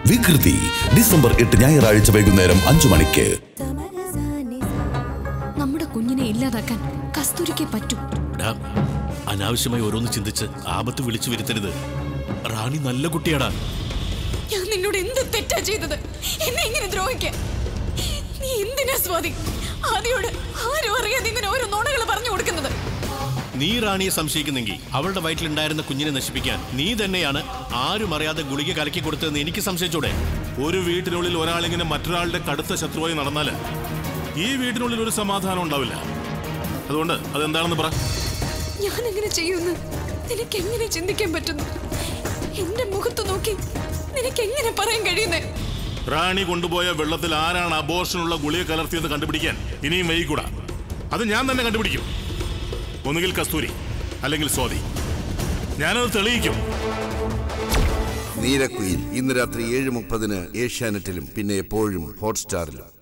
വികൃതി ഡിസംബർ എട്ട് ഞായറാഴ്ച വൈകുന്നേരം അഞ്ചു മണിക്ക് നമ്മുടെ കുഞ്ഞിനെ ഇല്ലാതാക്കാൻ കസ്തൂരിക്ക് പറ്റൂ ഡാ, അനാവശ്യമായി ഓരോന്ന് ചിന്തിച്ച് ആപത്ത് വിളിച്ചു വരുത്തരുത് റാണി നല്ല കുട്ടിയാടാ ഞാൻ നിന്നോട് എന്ത് തെറ്റാ ചെയ്തത് എന്നെ ഇങ്ങനെ ദ്രോഹിക്കാൻ നീ എന്തിനാ സ്വാതി ആദ്യോട് ആരും അറിയാതെ ഇങ്ങനെ ഓരോ നുണകൾ പറഞ്ഞു കൊടുക്കുന്നത് നീ റാണിയെ സംശയിക്കുന്നെങ്കിൽ അവളുടെ വയറ്റിലുണ്ടായിരുന്ന കുഞ്ഞിനെ നശിപ്പിക്കാൻ നീ തന്നെയാണ് ആരും അറിയാതെ ഗുളിക കലക്കി കൊടുത്തതെന്ന് എനിക്ക് സംശയിച്ചൂടെ ഒരു വീട്ടിനുള്ളിൽ ഒരാളിങ്ങനെ മറ്റൊരാളുടെ കടുത്ത ശത്രുവായി നടന്നാല് ഈ വീട്ടിനുള്ളിൽ ഒരു സമാധാനം ഉണ്ടാവില്ല അതുകൊണ്ട് അതെന്താണെന്ന് പറ ഞാൻ എങ്ങനെ ചെയ്യുന്നു നിനക്ക് എങ്ങനെ ചിന്തിക്കാൻ പറ്റുന്നു എന്റെ മുഖത്ത് നോക്കി നിനക്ക് എങ്ങനെ പറയാൻ കഴിയുന്നേ റാണി കൊണ്ടുപോയ വെള്ളത്തിൽ ആരാണ് അബോർഷനുള്ള ഗുളിക കലർത്തിയെന്ന് കണ്ടുപിടിക്കാൻ ഇനിയും വൈകൂടാ അത് ഞാൻ തന്നെ കണ്ടുപിടിക്കും ഒന്നുകിൽ കസ്തൂരി അല്ലെങ്കിൽ സ്വാതി ഞാനത് തെളിയിക്കും നീരക്കുയിൽ ഇന്ന് രാത്രി ഏഴ് മുപ്പതിന് ഏഷ്യാനെറ്റിലും പിന്നെ എപ്പോഴും ഹോട്ട്സ്റ്റാറിലും